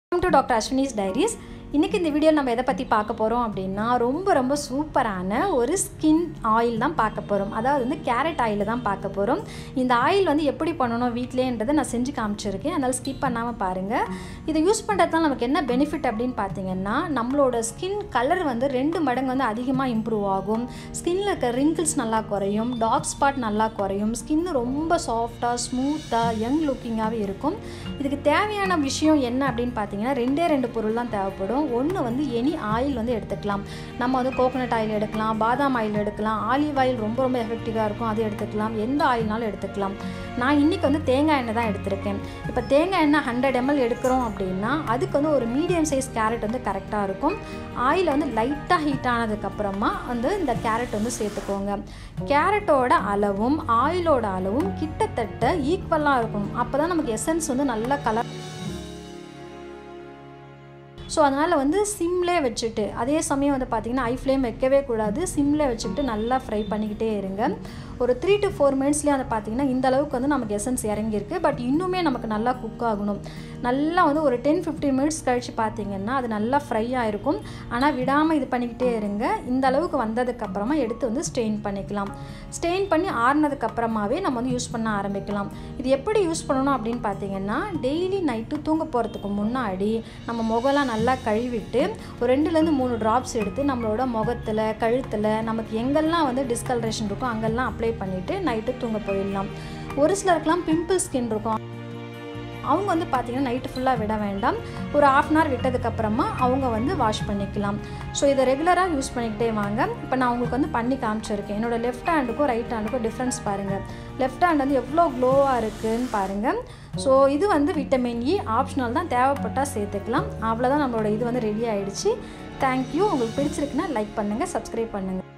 welcome to doctor Ashwini's diaries இன்றைக்கி இந்த video நம்ம எதை பற்றி பார்க்க போகிறோம் அப்படின்னா ரொம்ப ரொம்ப சூப்பரான ஒரு ஸ்கின் ஆயில் தான் பார்க்க போகிறோம் அதாவது வந்து கேரட் ஆயில் தான் பார்க்க போகிறோம் இந்த ஆயில் வந்து எப்படி பண்ணணும் வீட்லேன்றதை நான் செஞ்சு காமிச்சிருக்கேன் அதனால் ஸ்கிப் பண்ணாமல் பாருங்கள் இதை யூஸ் பண்ணுறதுனால நமக்கு என்ன பெனிஃபிட் அப்படின்னு பார்த்தீங்கன்னா நம்மளோட ஸ்கின் கலர் வந்து ரெண்டு மடங்கு வந்து அதிகமாக இம்ப்ரூவ் ஆகும் ஸ்கின்ல இருக்க ரிங்கிள்ஸ் நல்லா குறையும் டார்க் ஸ்பாட் நல்லா குறையும் ஸ்கின் ரொம்ப சாஃப்டாக ஸ்மூத்தாக யங் லுக்கிங்காகவே இருக்கும் இதுக்கு தேவையான விஷயம் என்ன அப்படின்னு பார்த்தீங்கன்னா ரெண்டே ரெண்டு பொருள் தான் தேவைப்படும் ஒன்று வந்து எனி ஆயில் வந்து எடுத்துக்கலாம் நம்ம வந்து கோகோனட் ஆயில் எடுக்கலாம் பாதாம் ஆயில் எடுக்கலாம் ஆலிவ் ஆயில் ரொம்ப ரொம்ப எஃபெக்டிவாக இருக்கும் அது எடுத்துக்கலாம் எந்த ஆயில்னாலும் எடுத்துக்கலாம் நான் இன்றைக்கி வந்து தேங்காய் எண்ணெய் தான் எடுத்திருக்கேன் இப்போ தேங்காய் எண்ணெய் ஹண்ட்ரட் எம்எல் எடுக்கிறோம் அப்படின்னா அதுக்கு வந்து ஒரு மீடியம் சைஸ் கேரட் வந்து கரெக்டாக இருக்கும் ஆயில் வந்து லைட்டாக ஹீட் ஆனதுக்கப்புறமா வந்து இந்த கேரட் வந்து சேர்த்துக்கோங்க கேரட்டோட அளவும் ஆயிலோட அளவும் கிட்டத்தட்ட ஈக்குவலாக இருக்கும் அப்போ தான் நமக்கு எசன்ஸ் வந்து நல்ல கலர் ஸோ அதனால் வந்து சிம்லே வச்சுட்டு அதே சமயம் வந்து பார்த்திங்கன்னா ஐ ஃப்ளேம் வைக்கவே கூடாது சிம்லே வச்சுக்கிட்டு நல்லா ஃப்ரை பண்ணிக்கிட்டே இருங்க ஒரு த்ரீ டு ஃபோர் மினிட்ஸ்லேயே வந்து பார்த்திங்கன்னா இந்த அளவுக்கு வந்து நமக்கு எசன்ஸ் இறங்கியிருக்கு பட் இன்னுமே நமக்கு நல்லா குக் ஆகணும் நல்லா வந்து ஒரு டென் ஃபிஃப்டீன் மினிட்ஸ் கழித்து பார்த்தீங்கன்னா அது நல்லா ஃப்ரை ஆகிருக்கும் ஆனால் விடாமல் இது பண்ணிக்கிட்டே இருங்க இந்த அளவுக்கு வந்ததுக்கப்புறமா எடுத்து வந்து ஸ்டெயின் பண்ணிக்கலாம் ஸ்டெயின் பண்ணி ஆறுனதுக்கப்புறமாவே நம்ம வந்து யூஸ் பண்ண ஆரம்பிக்கலாம் இது எப்படி யூஸ் பண்ணணும் அப்படின்னு பார்த்தீங்கன்னா டெய்லி நைட்டு தூங்க போகிறதுக்கு முன்னாடி நம்ம முகலாம் நல்லா கழுவிட்டு ஒரு ரெண்டுலேருந்து மூணு ட்ராப்ஸ் எடுத்து நம்மளோட முகத்தில் கழுத்தில் நமக்கு எங்கெல்லாம் வந்து டிஸ்கலரேஷன் இருக்கோ அங்கெல்லாம் அப்ளை பண்ணிவிட்டு நைட்டு தூங்க போயிடலாம் ஒரு சிலருக்குலாம் பிம்பிள் ஸ்கின் இருக்கும் அவங்க வந்து பார்த்திங்கன்னா நைட்டு ஃபுல்லாக விட வேண்டாம் ஒரு ஆஃப் அன் ஹவர் விட்டதுக்கப்புறமா அவங்க வந்து வாஷ் பண்ணிக்கலாம் ஸோ இதை ரெகுலராக யூஸ் பண்ணிக்கிட்டே வாங்க இப்போ நான் உங்களுக்கு வந்து பண்ணி காமிச்சிருக்கேன் என்னோடய லெஃப்ட் ஹேண்டுக்கும் ரைட் ஹேண்டுக்கும் டிஃப்ரென்ஸ் பாருங்கள் லெஃப்ட் ஹேண்ட் வந்து எவ்வளோ க்ளோவாக இருக்குதுன்னு பாருங்கள் ஸோ இது வந்து விட்டமின் இ ஆப்ஷனல் தான் தேவைப்பட்டால் சேர்த்துக்கலாம் அவ்வளோதான் நம்மளோட இது வந்து ரெடி ஆகிடுச்சு தேங்க்யூ உங்களுக்கு பிடிச்சிருக்குன்னா லைக் பண்ணுங்கள் சப்ஸ்கிரைப் பண்ணுங்கள்